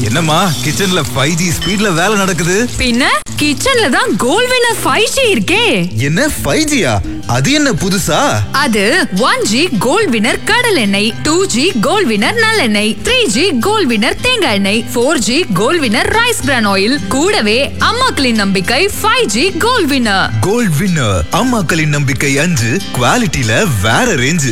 என்னம்மா கிச்சன்ல five G ஸ்பீட்ல வேலை நடக்குது பின்ன கிச்சன்ல தான் கோல் வினர் ஃபைவ் ஜி இருக்கே என்ன ஃபைவ் ஜியா அது என்ன புதுசா அது ஒன் ஜி கோல்ட் வினர் கடல் எண்ணெய் டூ ஜி கோல்ட் வினர் நல்லெண்ணெய் த்ரீ ஜி கோல்ட் வினர் தேங்காய் எண்ணெய் four G gold winner rice bran oil கூடவே அம்மாக்களின் நம்பிக்கை five G gold winner gold winner அம்மாக்களின் நம்பிக்கை அஞ்சு குவாலிட்டியில வேற ரேஞ்சு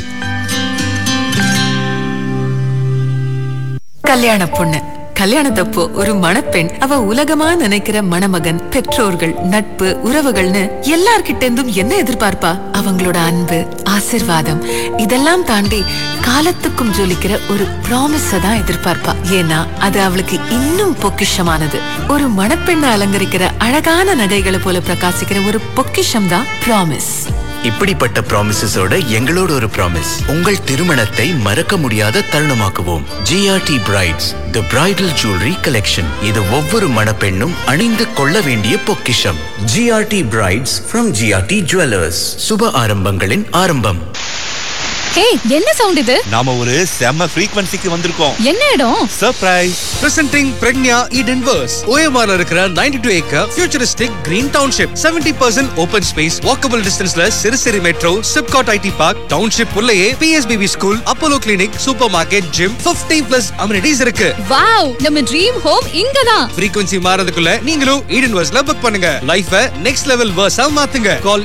கல்யாண பொண்ணு கல்யாணத்தப்போ ஒரு மணப்பெண் அவ உலகமா நினைக்கிற மணமகன் பெற்றோர்கள் நட்பு உறவுகள்னு எல்லார்கிட்ட இருந்தும் என்ன எதிர்பார்ப்பா அவங்களோட அன்பு ஆசிர்வாதம் இதெல்லாம் தாண்டி காலத்துக்கும் ஜொலிக்கிற ஒரு ப்ராமிஸ தான் எதிர்பார்ப்பா ஏன்னா அது அவளுக்கு இன்னும் பொக்கிஷமானது ஒரு மணப்பெண்ணை அலங்கரிக்கிற அழகான நகைகளை போல பிரகாசிக்கிற ஒரு பொக்கிஷம் தான் ப்ராமிஸ் இப்படிப்பட்ட ப்ராமிசஸோட எங்களோட ஒரு ப்ராமிஸ் உங்கள் திருமணத்தை மறக்க முடியாத தருணமாக்குவோம் GRT brides the bridal jewellery collection இது ஒவ்வொரு மணப்பெண்ணும் அணிந்து கொள்ள வேண்டிய பொக்கிஷம் GRT brides from GRT jewellers சுப ஆரம்பங்களின் ஆரம்பம் ஹே என்ன சவுண்ட் இது நாம ஒரு செம்ம ஃப்ரீக்வன்சிக்கு வந்திருக்கோம் என்ன இடம் surprise Presenting Pregnia Eden Verse. OMR இருக்கிற 92 acre futuristic green township. 70% open space, walkable distanceல சிறுசிறு metro, SIPCOT IT park, township உள்ளேயே PSBB school, Apollo clinic, super market, gym, 50 plus amenities இருக்கு. வாவ் நம்ம ட்ரீம் ஹோம் இங்கதான் frequency மாறதுக்குள்ள நீங்களும் Eden Verseல புக் பண்ணுங்க. லைஃப நெக்ஸ்ட் லெவல் verse-ஆ மாத்துங்க. Call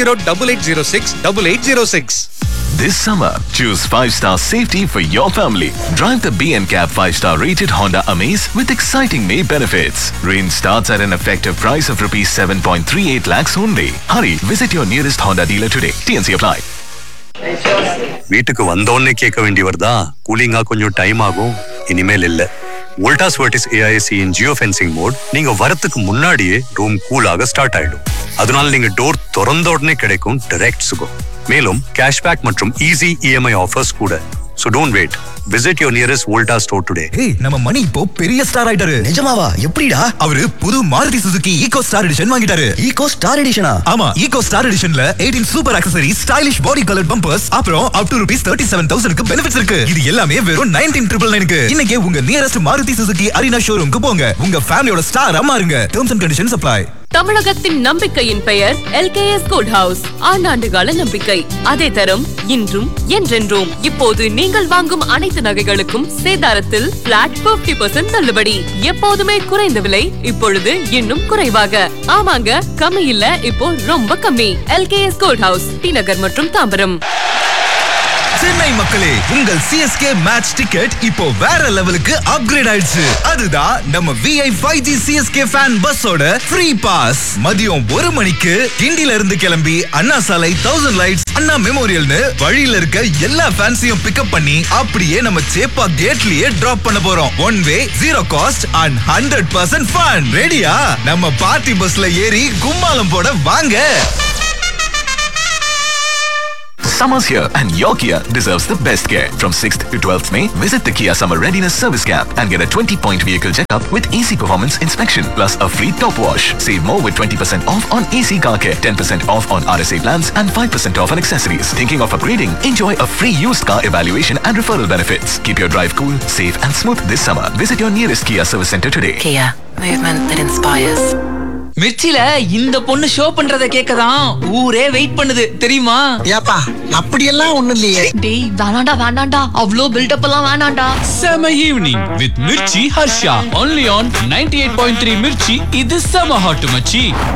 808806 8806. This summer, choose 5-star safety for your family. Drive the B&Cab 5-star rated Honda Amaze with exciting May benefits. Range starts at an effective price of rupees 7.38 lakhs only. Hurry, visit your nearest Honda dealer today. TNC apply. வீட்டுக்கு வந்தோடனே கேட்க வேண்டியவர் தான் கூலிங்கா கொஞ்சம் time ஆகும் இனிமேல் இல்ல Voltas Vertis AIC in geofencing mode நீங்க வரத்துக்கு முன்னாடியே ரூம் கூலாக ஸ்டார்ட் ஆயிடும் அதனால நீங்க டோர் திறந்த உடனே கிடைக்கும் டைரக்ட் சுகம் மேலும் கேஷ்பேக் மற்றும் ஈஸி இஎம்ஐ ஆஃபர்ஸ் கூட so don't wait visit your nearest Volta store today hey நம்ம மணி இப்போ பெரிய ஸ்டார் ஆயிட்டாரு நிஜமாவா எப்படிடா அவரு புது Maruti Suzuki Eeco star edition வாங்கிட்டாரு ஈகோ ஸ்டார் எடிஷனா ஆமா ஈகோ ஸ்டார் எடிஷன்ல 18 super accessory stylish body colour bumpers அப்புறம் up to rupees thirty seven தௌசண்ட்க்கு பெனிஃபிட்ஸ் இருக்கு இது எல்லாமே வெறும் நைன்டீன் ட்ரிபிள் நைனுக்கு இன்னைக்கு உங்க நியரஸ்ட் மாருதி சுசுகி அரினா ஷோரூம்க்கு போங்க உங்க ஃபேமிலியோட ஸ்டார் மாறுங்க டேர்ம்ஸ் அண்ட் கண்டிஷன்ஸ் அப்ளை தமிழகத்தின் நம்பிக்கையின் பெயர் எல்கேஎஸ் குட் ஹவுஸ் ஆண்டாண்டு கால நம்பிக்கை அதே தரும் இன்றும் என்றென்றும் இப்போது நீங்கள் வாங்கும் அனைத்து நகைகளுக்கும் சேதாரத்தில் பிளாட் 50% தள்ளுபடி எப்போதுமே குறைந்த விலை இப்பொழுது இன்னும் குறைவாக ஆமாங்க கம்மி இல்ல இப்போ ரொம்ப கம்மி எல்கேஎஸ் கோல்ட் ஹவுஸ் டி நகர் மற்றும் தாம்பரம் சென்னை மக்களே உங்கள் சிஎஸ்கே மேட்ச் டிக்கெட் இப்போ வேற லெவலுக்கு அப்கிரேட் ஆயிடுச்சு அதுதான் நம்ம VI five G CSK fan பஸ்ஸோட ஃப்ரீ பாஸ் மதியம் ஒரு மணிக்கு கிண்டில இருந்து கிளம்பி அண்ணா சாலை தௌசண்ட் லைட்ஸ் அண்ணா மெமோரியல்னு வழியில இருக்க எல்லா ஃபேன்ஸையும் பிக்கப் பண்ணி அப்படியே நம்ம சேப்பா கேட்லயே டிராப் பண்ண போறோம் one way zero cost and hundred percent fun ரெடியா நம்ம பார்ட்டி பஸ்ல ஏறி கும்மாளம் போட வாங்க Summer's here and your Kia deserves the best care. From 6th to 12th May, visit the Kia Summer Readiness Service Camp and get a 20-point vehicle checkup with AC performance inspection plus a free top wash. Save more with 20% off on AC car care, 10% off on RSA plans and 5% off on accessories. Thinking of upgrading? Enjoy a free used car evaluation and referral benefits. Keep your drive cool, safe and smooth this summer. Visit your nearest Kia service center today. Kia, movement that inspires. மிர்ச்சில இந்த பொண்ணு show பண்றத கேட்கதான் ஊரே wait பண்ணுது தெரியுமா ஏப்பா அப்படியெல்லாம் ஒண்ணும் இல்லையே டேய் வேணாண்டா வேணாண்டா அவ்வளோ பில்டப் எல்லாம் வேணாண்டா செம evening with Mirchi Harsha only on ninety eight point three Mirchi இது செம ஹாட் மச்சி